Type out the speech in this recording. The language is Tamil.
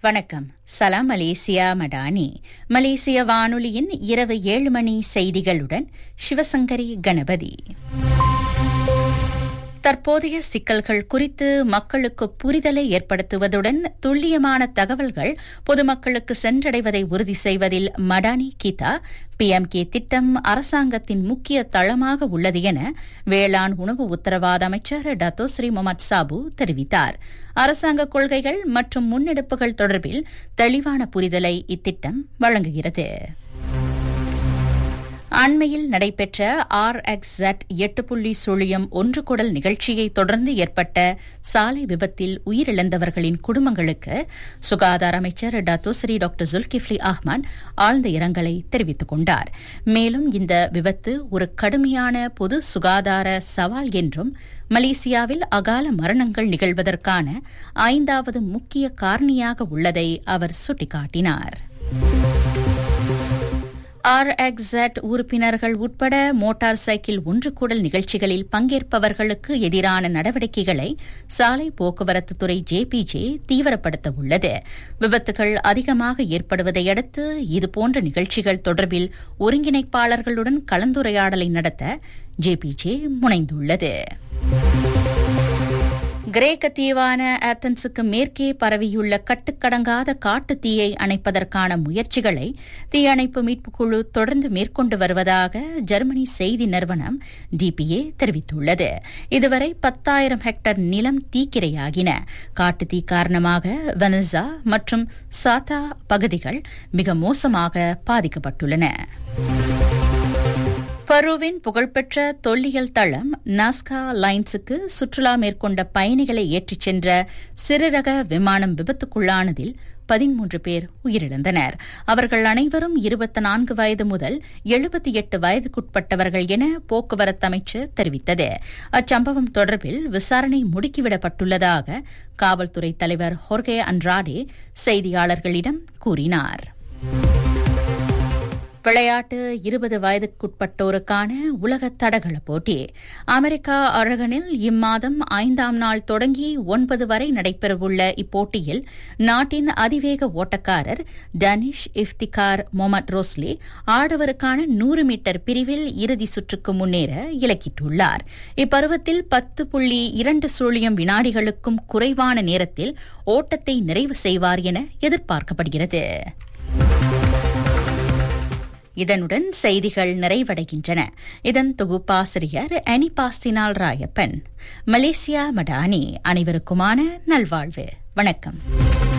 வணக்கம் சலாம் மலேசியா மடானி மலேசிய வானொலியின் இரவு ஏழு மணி செய்திகளுடன் சிவசங்கரி கணபதி தற்போதைய சிக்கல்கள் குறித்து மக்களுக்கு புரிதலை ஏற்படுத்துவதுடன் துல்லியமான தகவல்கள் பொதுமக்களுக்கு சென்றடைவதை உறுதி செய்வதில் மடானி கீதா பிஎம்கே திட்டம் அரசாங்கத்தின் முக்கிய தளமாக உள்ளது என வேளாண் உணவு உத்தரவாத அமைச்சர் டத்தோஸ்ரீ முகமது சாபு தெரிவித்தார் அரசாங்க கொள்கைகள் மற்றும் முன்னெடுப்புகள் தொடர்பில் தெளிவான புரிதலை இத்திட்டம் வழங்குகிறது அண்மையில் நடைபெற்ற ஆர் எக்ஸ் ஜட் எட்டு புள்ளி சுழியம் ஒன்று குடல் நிகழ்ச்சியை தொடர்ந்து ஏற்பட்ட சாலை விபத்தில் உயிரிழந்தவர்களின் குடும்பங்களுக்கு சுகாதார அமைச்சர் டத்தோஸ்ரீ டாக்டர் ஜுல்கிஃப்லி அஹ்மத் ஆழ்ந்த இரங்கலை தெரிவித்துக் கொண்டார் மேலும் இந்த விபத்து ஒரு கடுமையான பொது சுகாதார சவால் என்றும் மலேசியாவில் அகால மரணங்கள் நிகழ்வதற்கான ஐந்தாவது முக்கிய காரணியாக உள்ளதை அவர் சுட்டிக்காட்டினார் ஆர் எக்ஸட் உறுப்பினர்கள் உட்பட மோட்டார் சைக்கிள் ஒன்று கூடல் நிகழ்ச்சிகளில் பங்கேற்பவர்களுக்கு எதிரான நடவடிக்கைகளை சாலை போக்குவரத்துத்துறை ஜேபிஜே தீவிரப்படுத்த உள்ளது விபத்துகள் அதிகமாக ஏற்படுவதை அடுத்து இதுபோன்ற நிகழ்ச்சிகள் தொடர்பில் ஒருங்கிணைப்பாளர்களுடன் கலந்துரையாடலை நடத்த ஜேபிஜே முனைந்துள்ளது கிரேக்க தீவான ஆத்தன்ஸுக்கு மேற்கே பரவியுள்ள கட்டுக்கடங்காத காட்டு தீயை அணைப்பதற்கான முயற்சிகளை தீயணைப்பு மீட்புக் குழு தொடர்ந்து மேற்கொண்டு வருவதாக ஜெர்மனி செய்தி நிறுவனம் டிபிஏ தெரிவித்துள்ளது இதுவரை பத்தாயிரம் ஹெக்டர் நிலம் தீக்கிரையாகின காட்டு தீ காரணமாக வெனசா மற்றும் சாத்தா பகுதிகள் மிக மோசமாக பாதிக்கப்பட்டுள்ளன பருவின் புகழ்பெற்ற தொல்லியல் தளம் நாஸ்கா லைன்ஸுக்கு சுற்றுலா மேற்கொண்ட பயணிகளை ஏற்றிச் சென்ற சிறுரக விமானம் விபத்துக்குள்ளானதில் பதிமூன்று பேர் உயிரிழந்தனர் அவர்கள் அனைவரும் இருபத்தி நான்கு வயது முதல் எழுபத்தி எட்டு வயதுக்குட்பட்டவர்கள் என போக்குவரத்து அமைச்சர் தெரிவித்தது அச்சம்பவம் தொடர்பில் விசாரணை முடுக்கிவிடப்பட்டுள்ளதாக காவல்துறை தலைவர் ஹொர்கே அன்ராடே செய்தியாளர்களிடம் கூறினார் விளையாட்டு இருபது வயதுக்குட்பட்டோருக்கான உலக தடகள போட்டி அமெரிக்கா அரகனில் இம்மாதம் ஐந்தாம் நாள் தொடங்கி ஒன்பது வரை நடைபெறவுள்ள இப்போட்டியில் நாட்டின் அதிவேக ஓட்டக்காரர் டனிஷ் இஃப்திகார் மொமட் ரோஸ்லி ஆடவருக்கான நூறு மீட்டர் பிரிவில் இறுதி சுற்றுக்கு முன்னேற இலக்கிட்டுள்ளார் இப்பருவத்தில் பத்து புள்ளி இரண்டு சுழியம் வினாடிகளுக்கும் குறைவான நேரத்தில் ஓட்டத்தை நிறைவு செய்வார் என எதிர்பார்க்கப்படுகிறது இதனுடன் செய்திகள் நிறைவடைகின்றன இதன் தொகுப்பாசிரியர் அனிபாஸ்தினால் ராயப்பன் மலேசியா மடானி அனைவருக்குமான நல்வாழ்வு வணக்கம்